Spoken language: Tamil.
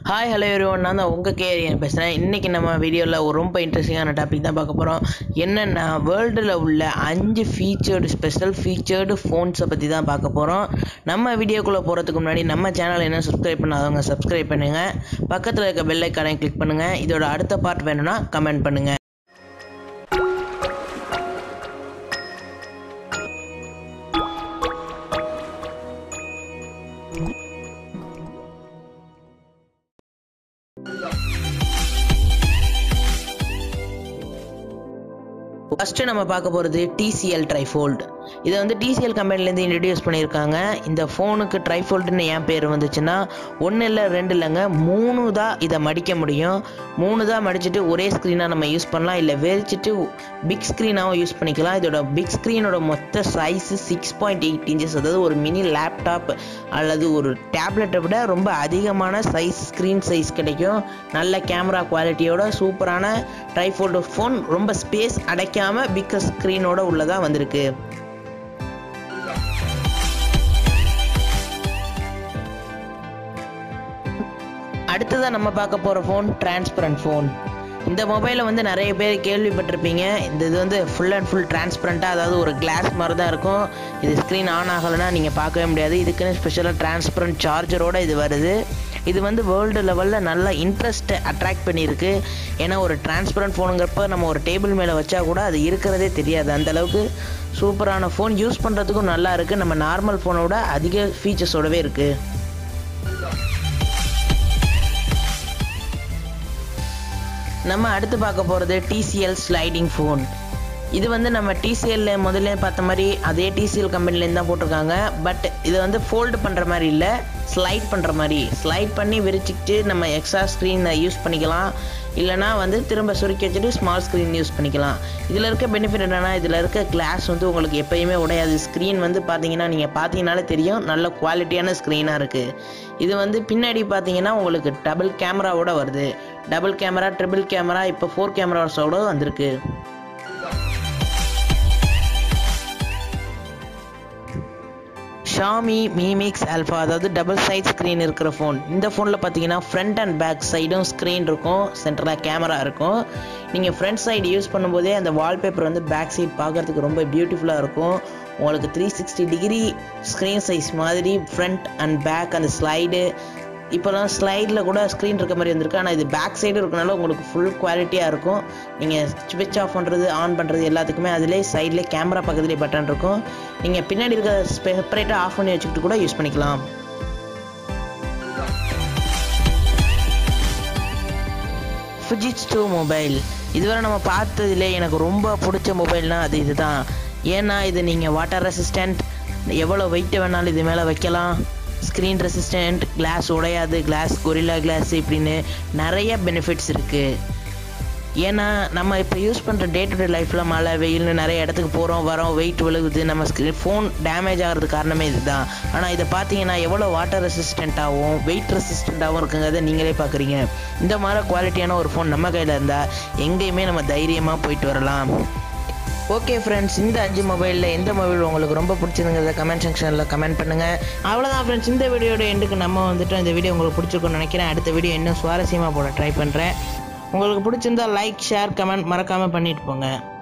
ஹாய் ஹலோ எவ்ரிவன் நான் தான் உங்கள் கேரியன் பேசுகிறேன் இன்றைக்கி நம்ம வீடியோவில் ஒரு ரொம்ப இன்ட்ரெஸ்டிங்கான டாபிக் தான் பார்க்க போகிறோம் என்னென்னா வேர்ல்டில் உள்ள அஞ்சு ஃபீச்சர்டு ஸ்பெஷல் ஃபீச்சர்டு ஃபோன்ஸை பற்றி தான் பார்க்க போகிறோம் நம்ம வீடியோக்குள்ளே போகிறதுக்கு முன்னாடி நம்ம சேனல் என்ன சப்ஸ்கிரைப் பண்ணாதவங்க சப்ஸ்கிரைப் பண்ணுங்கள் பக்கத்தில் இருக்க பெல் ஐக்கானை கிளிக் பண்ணுங்கள் இதோட அடுத்த பார்ட் வேணும்னா கமெண்ட் பண்ணுங்கள் ஃபஸ்ட்டு நம்ம பார்க்க போகிறது டிசிஎல் ட்ரைஃபோல்டு இதை வந்து டிசிஎல் கம்பெனிலேருந்து இன்ட்ரடியூஸ் பண்ணியிருக்காங்க இந்த ஃபோனுக்கு ட்ரைஃபோல்டுன்னு ஏன் பேர் வந்துச்சுன்னா ஒன்று இல்லை ரெண்டு இல்லைங்க மூணு தான் இதை மடிக்க முடியும் மூணு தான் மடிச்சுட்டு ஒரே ஸ்க்ரீனாக நம்ம யூஸ் பண்ணலாம் இல்லை வெறிச்சிட்டு பிக் ஸ்க்ரீனாகவும் யூஸ் பண்ணிக்கலாம் இதோட பிக் ஸ்க்ரீனோட மொத்த size six point eight inches அதாவது ஒரு மினி லேப்டாப் அல்லது ஒரு டேப்லெட்டை விட ரொம்ப அதிகமான சைஸ் ஸ்க்ரீன் சைஸ் கிடைக்கும் நல்ல கேமரா குவாலிட்டியோட சூப்பரான ட்ரைஃபோல்டு ஃபோன் ரொம்ப ஸ்பேஸ் அடைக்காமல் பிக் ஸ்க்ரீனோட உள்ளதாக வந்திருக்கு அடுத்ததாக நம்ம பார்க்க போகிற ஃபோன் டிரான்ஸ்பரண்ட் ஃபோன் இந்த மொபைலை வந்து நிறைய பேர் கேள்விப்பட்டிருப்பீங்க இந்த இது வந்து ஃபுல் அண்ட் ஃபுல் டிரான்ஸ்பரண்ட்டாக அதாவது ஒரு கிளாஸ் மாதிரி தான் இருக்கும் இது ஸ்க்ரீன் ஆன் ஆகலைன்னா நீங்கள் பார்க்கவே முடியாது இதுக்குன்னு ஸ்பெஷலாக டிரான்ஸ்பரண்ட் சார்ஜரோடு இது வருது இது வந்து வேர்ல்டு லெவலில் நல்ல இன்ட்ரெஸ்ட்டை அட்ராக்ட் பண்ணியிருக்கு ஏன்னா ஒரு டிரான்ஸ்பரண்ட் ஃபோனுங்கிறப்ப நம்ம ஒரு டேபிள் மேலே வச்சா கூட அது இருக்கிறதே தெரியாது அந்த அளவுக்கு சூப்பரான ஃபோன் யூஸ் பண்ணுறதுக்கும் நல்லா இருக்குது நம்ம நார்மல் ஃபோனோட அதிக ஃபீச்சர்ஸோடவே இருக்குது நம்ம அடுத்து பார்க்க போகிறது டிசிஎல் ஸ்லைடிங் ஃபோன் இது வந்து நம்ம டிசிஎல்ல முதல்ல பார்த்த மாதிரி அதே டிசிஎல் கம்பெனிலேருந்து தான் போட்டிருக்காங்க பட் இதை வந்து ஃபோல்டு பண்ணுற மாதிரி இல்லை ஸ்லைட் பண்ணுற மாதிரி ஸ்லைட் பண்ணி விரிச்சிக்கிட்டு நம்ம எக்ஸ்ட்ரா ஸ்க்ரீனை யூஸ் பண்ணிக்கலாம் இல்லைனா வந்து திரும்ப சுருக்கி வச்சுட்டு ஸ்மால் ஸ்க்ரீன் யூஸ் பண்ணிக்கலாம் இதில் இருக்க பெனிஃபிட் என்னென்னா இதில் இருக்க கிளாஸ் வந்து உங்களுக்கு எப்பயுமே உடையாது ஸ்க்ரீன் வந்து பார்த்தீங்கன்னா நீங்கள் பார்த்தீங்கனாலே தெரியும் நல்ல குவாலிட்டியான ஸ்க்ரீனாக இருக்குது இது வந்து பின்னாடி பார்த்தீங்கன்னா உங்களுக்கு டபுள் கேமராவோட வருது டபுள் கேமரா ட்ரிபிள் கேமரா இப்போ ஃபோர் கேமராஸோட வந்திருக்கு ஷாமி மீமிக்ஸ் ஆல்ஃபா அதாவது டபுள் சைட் ஸ்க்ரீன் இருக்கிற ஃபோன் இந்த ஃபோனில் பார்த்தீங்கன்னா ஃப்ரண்ட் அண்ட் பேக் சைடும் ஸ்க்ரீன் இருக்கும் சென்டராக கேமரா இருக்கும் நீங்கள் ஃப்ரண்ட் சைடு யூஸ் பண்ணும்போதே அந்த வால்பேப்பர் வந்து பேக் சைட் பார்க்குறதுக்கு ரொம்ப பியூட்டிஃபுல்லாக இருக்கும் உங்களுக்கு three sixty degree screen size மாதிரி ஃப்ரண்ட் அண்ட் பேக் அந்த ஸ்லைடு இப்போலாம் ஸ்லைடில் கூட ஸ்க்ரீன் இருக்க மாதிரி வந்திருக்கு ஆனால் இது பேக் சைடு இருக்கனால உங்களுக்கு ஃபுல் குவாலிட்டியாக இருக்கும் நீங்கள் ஸ்விட்ச் ஆஃப் பண்ணுறது ஆன் பண்ணுறது எல்லாத்துக்குமே அதிலே சைட்லேயே கேமரா பக்கத்துலேயே பட்டன் இருக்கும் நீங்கள் பின்னாடி இருக்க செப்பரேட்டாக ஆஃப் பண்ணி வச்சுக்கிட்டு கூட யூஸ் பண்ணிக்கலாம் ஃபிஜிட்ஸ் டூ மொபைல் இதுவரை நம்ம பார்த்ததுலே எனக்கு ரொம்ப பிடிச்ச மொபைல்னால் அது இதுதான் ஏன்னா இது நீங்கள் வாட்டர் ரெசிஸ்டண்ட் எவ்வளோ வெயிட்டை வேணாலும் இது மேலே வைக்கலாம் ஸ்க்ரீன் ரெசிஸ்டண்ட் கிளாஸ் உடையாது கிளாஸ் கொரில்லா கிளாஸ் இப்படின்னு நிறைய பெனிஃபிட்ஸ் இருக்குது ஏன்னா நம்ம இப்போ யூஸ் பண்ணுற டே டு டே லைஃப்பில் மழை வெயில்னு நிறைய இடத்துக்கு போகிறோம் வரோம் வெயிட் விழுகுது நம்ம ஃபோன் டேமேஜ் ஆகிறதுக்கு காரணமே இதுதான் ஆனால் இதை பார்த்தீங்கன்னா எவ்வளோ வாட்டர் ரெசிஸ்டண்ட்டாகவும் வெயிட் ரெசிஸ்டண்ட்டாகவும் இருக்குங்கிறத நீங்களே பார்க்குறீங்க இந்த மாதிரி குவாலிட்டியான ஒரு ஃபோன் நம்ம கையில் இருந்தால் எங்கேயுமே நம்ம தைரியமாக போயிட்டு வரலாம் ஓகே ஃப்ரெண்ட்ஸ் இந்த அஞ்சு மொபைலில் எந்த மொபைல் உங்களுக்கு ரொம்ப பிடிச்சிருங்கிறத கமெண்ட் செக்ஷனில் கமெண்ட் பண்ணுங்கள் அவ்வளோதான் ஃப்ரெண்ட்ஸ் இந்த வீடியோட எண்டுக்கு நம்ம வந்துட்டு இந்த வீடியோ உங்களுக்கு பிடிச்சிருக்குன்னு நினைக்கிறேன் அடுத்த வீடியோ இன்னும் சுவாரஸ்யமாக போட ட்ரை பண்ணுறேன் உங்களுக்கு பிடிச்சிருந்தா லைக் ஷேர் கமெண்ட் மறக்காமல் பண்ணிட்டு போங்க